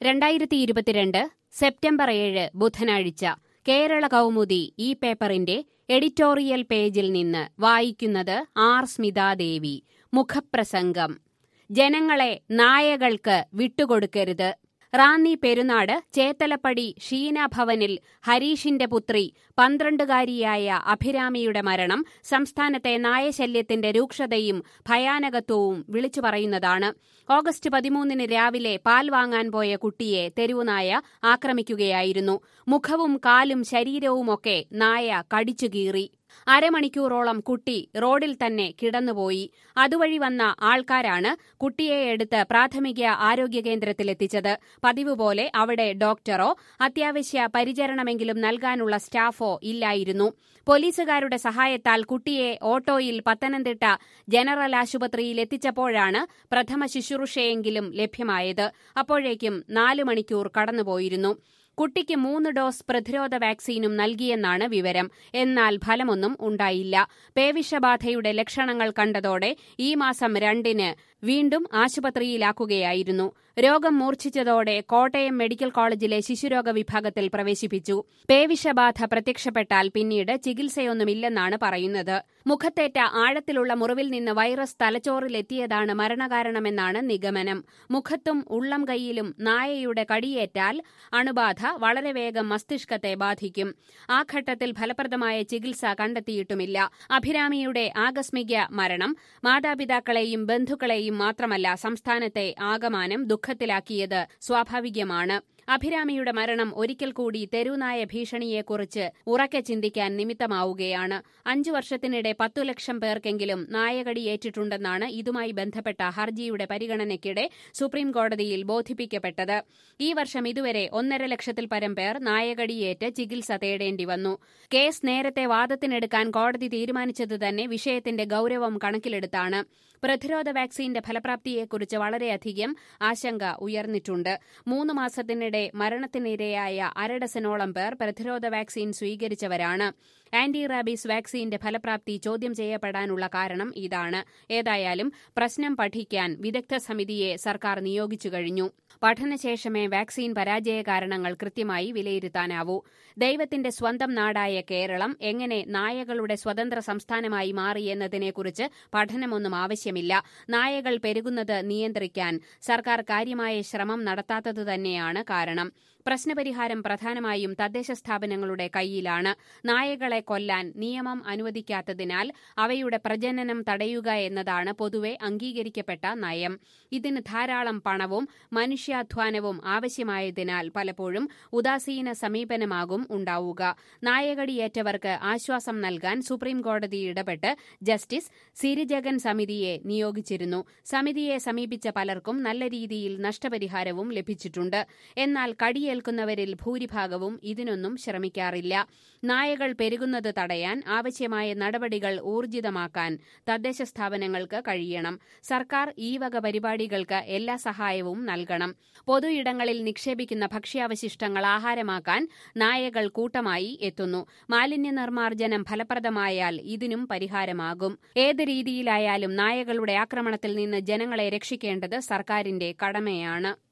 രണ്ടായിരത്തി ഇരുപത്തിരണ്ട് സെപ്റ്റംബർ ഏഴ് ബുധനാഴ്ച കേരള കൗമുദി ഈ പേപ്പറിന്റെ എഡിറ്റോറിയൽ പേജിൽ നിന്ന് വായിക്കുന്നത് ആർ സ്മിതാദേവി മുഖപ്രസംഗം ജനങ്ങളെ നായകൾക്ക് വിട്ടുകൊടുക്കരുത് റാന്നി പെരുന്നാട് ചേത്തലപ്പടി ഷീന ഭവനിൽ ഹരീഷിന്റെ പുത്രി പന്ത്രണ്ടുകാരിയായ അഭിരാമിയുടെ മരണം സംസ്ഥാനത്തെ നായശല്യത്തിന്റെ രൂക്ഷതയും ഭയാനകത്വവും വിളിച്ചു പറയുന്നതാണ് ഓഗസ്റ്റ് പതിമൂന്നിന് രാവിലെ പാൽ വാങ്ങാൻ പോയ കുട്ടിയെ തെരുവുനായ ആക്രമിക്കുകയായിരുന്നു മുഖവും കാലും ശരീരവുമൊക്കെ നായ കടിച്ചു കീറി അരമണിക്കൂറോളം കുട്ടി റോഡിൽ തന്നെ കിടന്നുപോയി അതുവഴി വന്ന ആൾക്കാരാണ് കുട്ടിയെ എടുത്ത് പ്രാഥമിക ആരോഗ്യ കേന്ദ്രത്തിലെത്തിച്ചത് പതിവ് പോലെ അവിടെ ഡോക്ടറോ അത്യാവശ്യ പരിചരണമെങ്കിലും നൽകാനുള്ള സ്റ്റാഫോ ഇല്ലായിരുന്നു പോലീസുകാരുടെ സഹായത്താൽ കുട്ടിയെ ഓട്ടോയിൽ പത്തനംതിട്ട ജനറൽ ആശുപത്രിയിൽ എത്തിച്ചപ്പോഴാണ് പ്രഥമ ശുശ്രൂഷയെങ്കിലും ലഭ്യമായത് അപ്പോഴേക്കും നാലു മണിക്കൂർ കടന്നുപോയിരുന്നു കുട്ടിക്ക് മൂന്ന് ഡോസ് പ്രതിരോധ വാക്സിനും നൽകിയെന്നാണ് വിവരം എന്നാൽ ഫലമൊന്നും ഉണ്ടായില്ല പേവിഷബാധയുടെ ലക്ഷണങ്ങൾ കണ്ടതോടെ ഈ മാസം രണ്ടിന് വീണ്ടും ആശുപത്രിയിലാക്കുകയായിരുന്നു രോഗം മൂർച്ഛിച്ചതോടെ കോട്ടയം മെഡിക്കൽ കോളേജിലെ ശിശുരോഗ വിഭാഗത്തിൽ പ്രവേശിപ്പിച്ചു പേവിഷബാധ പ്രത്യക്ഷപ്പെട്ടാൽ പിന്നീട് ചികിത്സയൊന്നുമില്ലെന്നാണ് പറയുന്നത് മുഖത്തേറ്റ ആഴത്തിലുള്ള മുറിവിൽ നിന്ന് വൈറസ് തലച്ചോറിലെത്തിയതാണ് മരണകാരണമെന്നാണ് നിഗമനം മുഖത്തും ഉള്ളം കൈയിലും നായയുടെ കടിയേറ്റാൽ അണുബാധ വളരെ വേഗം മസ്തിഷ്കത്തെ ബാധിക്കും ആ ഘട്ടത്തിൽ ഫലപ്രദമായ ചികിത്സ കണ്ടെത്തിയിട്ടുമില്ല അഭിരാമിയുടെ ആകസ്മിക മരണം മാതാപിതാക്കളെയും ബന്ധുക്കളെയും മാത്രമല്ല സംസ്ഥാനത്തെ ആകമാനം ദുഃഖത്തിലാക്കിയത് സ്വാഭാവികമാണ് അഭിരാമിയുടെ മരണം ഒരിക്കൽ കൂടി തെരുനായ ഭീഷണിയെക്കുറിച്ച് ഉറക്കെ ചിന്തിക്കാൻ നിമിത്തമാവുകയാണ് അഞ്ചു വർഷത്തിനിടെ പത്തു ലക്ഷം പേർക്കെങ്കിലും നായകടിയേറ്റിട്ടുണ്ടെന്നാണ് ഇതുമായി ബന്ധപ്പെട്ട ഹർജിയുടെ പരിഗണനയ്ക്കിടെ സുപ്രീംകോടതിയിൽ ബോധിപ്പിക്കപ്പെട്ടത് ഈ വർഷം ഇതുവരെ ഒന്നര ലക്ഷത്തിൽ പരം പേർ നായകടിയേറ്റ് ചികിത്സ തേടേണ്ടി വന്നു കേസ് നേരത്തെ വാദത്തിനെടുക്കാൻ കോടതി തീരുമാനിച്ചത് തന്നെ വിഷയത്തിന്റെ ഗൌരവം കണക്കിലെടുത്താണ് പ്രതിരോധ വാക്സിന്റെ ഫലപ്രാപ്തിയെക്കുറിച്ച് വളരെയധികം ആശങ്ക ഉയർന്നിട്ടുണ്ട് മൂന്ന് മാസത്തിനിടെ മരണത്തിനിരയായ അരഡസനോളം പേർ പ്രതിരോധ വാക്സിൻ സ്വീകരിച്ചവരാണ് ആന്റി റാബീസ് വാക്സിന്റെ ഫലപ്രാപ്തി ചോദ്യം ചെയ്യപ്പെടാനുള്ള കാരണം ഇതാണ് ഏതായാലും പ്രശ്നം പഠിക്കാൻ വിദഗ്ധ സമിതിയെ സർക്കാർ നിയോഗിച്ചു കഴിഞ്ഞു പഠനശേഷമേ വാക്സിൻ പരാജയ കാരണങ്ങൾ കൃത്യമായി വിലയിരുത്താനാവൂ ദൈവത്തിന്റെ സ്വന്തം നാടായ കേരളം എങ്ങനെ നായകളുടെ സ്വതന്ത്ര സംസ്ഥാനമായി മാറിയെന്നതിനെക്കുറിച്ച് പഠനമൊന്നും ആവശ്യമില്ല നായകൾ പെരുകുന്നത് നിയന്ത്രിക്കാൻ സർക്കാർ കാര്യമായ ശ്രമം നടത്താത്തത് തന്നെയാണ് കാരണം പ്രശ്നപരിഹാരം പ്രധാനമായും തദ്ദേശ സ്ഥാപനങ്ങളുടെ കൈയിലാണ് നായകളെ കൊല്ലാൻ നിയമം അനുവദിക്കാത്തതിനാൽ അവയുടെ പ്രജനനം തടയുക എന്നതാണ് പൊതുവെ അംഗീകരിക്കപ്പെട്ട നയം ഇതിന് ധാരാളം പണവും മനുഷ്യാധ്വാനവും ആവശ്യമായതിനാൽ പലപ്പോഴും ഉദാസീന സമീപനമാകും ഉണ്ടാവുക നായകടിയേറ്റവർക്ക് ആശ്വാസം നൽകാൻ സുപ്രീംകോടതി ഇടപെട്ട് ജസ്റ്റിസ് സിരിജഗൻ സമിതിയെ നിയോഗിച്ചിരുന്നു സമിതിയെ സമീപിച്ച പലർക്കും നല്ല രീതിയിൽ നഷ്ടപരിഹാരവും ലഭിച്ചിട്ടുണ്ട് എന്നാൽ കടിയേൽക്കുന്നവരിൽ ഭൂരിഭാഗവും ഇതിനൊന്നും ശ്രമിക്കാറില്ല നായകൾ പെരുകുന്നത് തടയാൻ ആവശ്യമായ നടപടികൾ ഊർജിതമാക്കാൻ തദ്ദേശ സ്ഥാപനങ്ങൾക്ക് കഴിയണം സർക്കാർ ഈ വക പരിപാടികൾക്ക് എല്ലാ സഹായവും നൽകണം പൊതു ഇടങ്ങളിൽ നിക്ഷേപിക്കുന്ന ഭക്ഷ്യാവശിഷ്ടങ്ങൾ ആഹാരമാക്കാൻ നായകൾ കൂട്ടമായി എത്തുന്നു മാലിന്യ നിർമ്മാർജ്ജനം ഫലപ്രദമായാൽ ഇതിനും പരിഹാരമാകും ഏത് രീതിയിലായാലും നായകളുടെ ആക്രമണത്തിൽ നിന്ന് ജനങ്ങളെ രക്ഷിക്കേണ്ടത് സർക്കാരിന്റെ കടമയാണ്